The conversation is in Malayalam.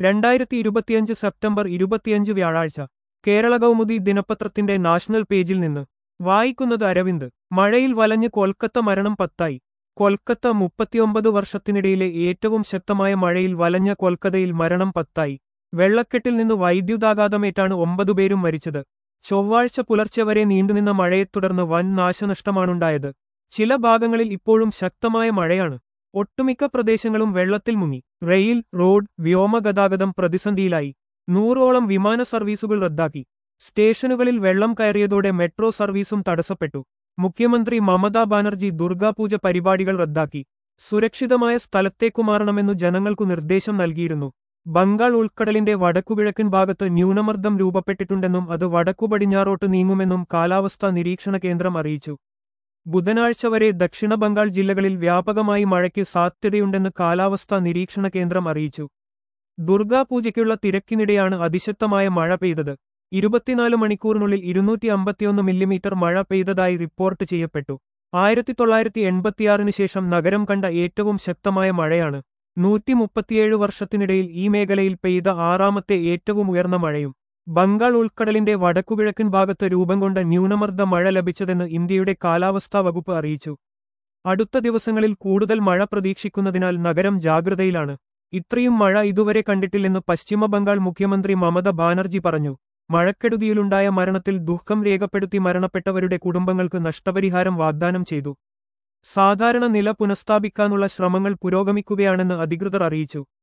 രണ്ടായിരത്തി ഇരുപത്തിയഞ്ച് സെപ്റ്റംബർ ഇരുപത്തിയഞ്ച് വ്യാഴാഴ്ച കേരള കൗമുദി ദിനപത്രത്തിന്റെ നാഷണൽ പേജിൽ നിന്ന് വായിക്കുന്നത് അരവിന്ദ് മഴയിൽ വലഞ്ഞ് കൊൽക്കത്ത മരണം പത്തായി കൊൽക്കത്ത മുപ്പത്തിയൊമ്പത് വർഷത്തിനിടയിലെ ഏറ്റവും ശക്തമായ മഴയിൽ വലഞ്ഞ കൊൽക്കത്തയിൽ മരണം പത്തായി വെള്ളക്കെട്ടിൽ നിന്ന് വൈദ്യുതാഘാതമേറ്റാണ് ഒമ്പതുപേരും മരിച്ചത് ചൊവ്വാഴ്ച പുലർച്ചെ വരെ നീണ്ടുനിന്ന മഴയെ തുടർന്ന് വൻ നാശനഷ്ടമാണുണ്ടായത് ചില ഭാഗങ്ങളിൽ ഇപ്പോഴും ശക്തമായ മഴയാണ് ഒട്ടുമിക്ക പ്രദേശങ്ങളും വെള്ളത്തിൽ മുങ്ങി റെയിൽ റോഡ് വ്യോമഗതാഗതം പ്രതിസന്ധിയിലായി നൂറോളം വിമാന സർവീസുകൾ റദ്ദാക്കി സ്റ്റേഷനുകളിൽ വെള്ളം കയറിയതോടെ മെട്രോ സർവീസും തടസ്സപ്പെട്ടു മുഖ്യമന്ത്രി മമതാ ബാനർജി ദുർഗാപൂജ പരിപാടികൾ റദ്ദാക്കി സുരക്ഷിതമായ സ്ഥലത്തേക്കു മാറണമെന്നു ജനങ്ങൾക്കു നിർദ്ദേശം നൽകിയിരുന്നു ബംഗാൾ ഉൾക്കടലിന്റെ വടക്കുകിഴക്കൻ ഭാഗത്ത് ന്യൂനമർദ്ദം രൂപപ്പെട്ടിട്ടുണ്ടെന്നും അത് വടക്കു പടിഞ്ഞാറോട്ട് നീങ്ങുമെന്നും കാലാവസ്ഥാ നിരീക്ഷണ കേന്ദ്രം അറിയിച്ചു ബുധനാഴ്ച വരെ ദക്ഷിണ ബംഗാൾ ജില്ലകളിൽ വ്യാപകമായി മഴയ്ക്ക് സാധ്യതയുണ്ടെന്ന് കാലാവസ്ഥാ നിരീക്ഷണ കേന്ദ്രം അറിയിച്ചു ദുർഗാപൂജയ്ക്കുള്ള തിരക്കിനിടെയാണ് അതിശക്തമായ മഴ പെയ്തത് ഇരുപത്തിനാല് മണിക്കൂറിനുള്ളിൽ ഇരുന്നൂറ്റി അമ്പത്തിയൊന്ന് മില്ലിമീറ്റർ മഴ പെയ്തതായി റിപ്പോർട്ട് ചെയ്യപ്പെട്ടു ആയിരത്തി തൊള്ളായിരത്തി എൺപത്തിയാറിന് ശേഷം നഗരം കണ്ട ഏറ്റവും ശക്തമായ മഴയാണ് നൂറ്റി മുപ്പത്തിയേഴ് വർഷത്തിനിടയിൽ ഈ മേഖലയിൽ പെയ്ത ആറാമത്തെ ഏറ്റവും ഉയർന്ന മഴയും ബംഗാൾ ഉൾക്കടലിന്റെ വടക്കുകിഴക്കൻ ഭാഗത്ത് രൂപം കൊണ്ട ന്യൂനമർദ്ദ മഴ ലഭിച്ചതെന്ന് ഇന്ത്യയുടെ കാലാവസ്ഥാ വകുപ്പ് അറിയിച്ചു അടുത്ത ദിവസങ്ങളിൽ കൂടുതൽ മഴ പ്രതീക്ഷിക്കുന്നതിനാൽ നഗരം ജാഗ്രതയിലാണ് ഇത്രയും മഴ ഇതുവരെ കണ്ടിട്ടില്ലെന്ന് പശ്ചിമ ബംഗാൾ മുഖ്യമന്ത്രി മമത ബാനർജി പറഞ്ഞു മഴക്കെടുതിയിലുണ്ടായ മരണത്തിൽ ദുഃഖം രേഖപ്പെടുത്തി മരണപ്പെട്ടവരുടെ കുടുംബങ്ങൾക്ക് നഷ്ടപരിഹാരം വാഗ്ദാനം ചെയ്തു സാധാരണ നില പുനഃസ്ഥാപിക്കാനുള്ള ശ്രമങ്ങൾ പുരോഗമിക്കുകയാണെന്ന് അധികൃതർ അറിയിച്ചു